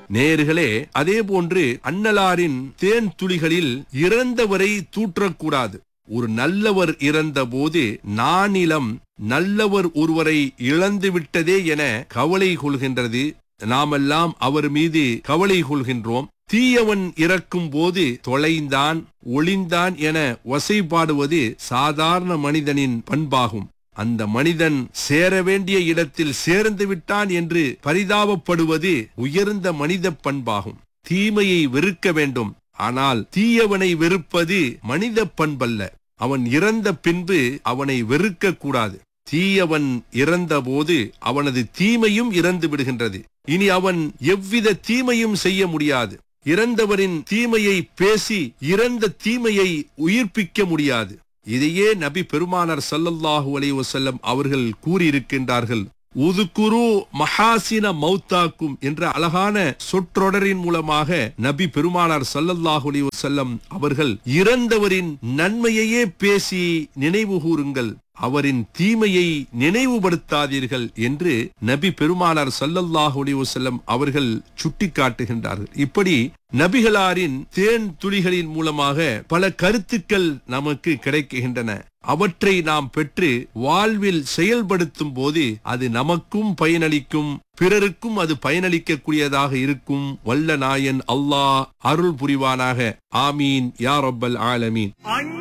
நேர்களே அதே போன்று அன்னலாரின் தேன் துளிகளில் இறந்தவரை தூற்றக்கூடாது ஒரு நல்லவர் இறந்தபோது நானிலம் நல்லவர் ஒருவரை இழந்து விட்டதே என கவலை கொள்கின்றது நாமெல்லாம் அவர் மீது கவலை கொள்கின்றோம் தீயவன் இறக்கும் போது தொலைந்தான் ஒளிந்தான் என வசைபாடுவது சாதாரண மனிதனின் பண்பாகும் அந்த மனிதன் சேர வேண்டிய இடத்தில் சேர்ந்து விட்டான் என்று பரிதாபப்படுவது உயர்ந்த மனித பண்பாகும் தீமையை வெறுக்க வேண்டும் ஆனால் தீயவனை வெறுப்பது மனித பண்பல்ல அவன் இறந்த பின்பு அவனை வெறுக்க கூடாது தீயவன் இறந்தபோது அவனது தீமையும் இறந்து விடுகின்றது இனி அவன் எவ்வித தீமையும் செய்ய முடியாது இறந்தவரின் தீமையை பேசி இறந்த தீமையை உயிர்ப்பிக்க முடியாது இதையே நபி பெருமானார் ஸல்லல்லாஹு அலைஹி வஸல்லம் அவர்கள் கூறியிருக்கின்றார்கள் உதுகுரு மஹாசின மௌத்தாக்கும் என்ற அழகான சொற்றொடரின் மூலமாக நபி பெருமானார் ஸல்லல்லாஹு அலைஹி வஸல்லம் அவர்கள் இறந்தவரின் நன்மையையே பேசி நினைவு கூறுங்கள் அவரின் தீமையை நினைவுபடுத்தாதீர்கள் என்று நபி பெருமானார் ஸல்லல்லாஹு அலைஹி வஸல்லம் அவர்கள் சுட்டிக்காட்டுகின்றார்கள் இப்படி நபிகளாரின் தேன் துளிகளின் மூலமாக பல கருத்துக்கள் நமக்கு கிடைக்கின்றன அவற்றை நாம் பெற்று வாழ்வில் செயல்படுத்தும் போது அது நமக்கும் பயனளிக்கும் பிறருக்கும் அது பயனளிக்கக்கூடியதாக இருக்கும் வல்ல நாயன் அல்லாஹ் அருள் புரிவானாக ஆமீன் யா ரப்பல் ஆலமீன் அண்ணா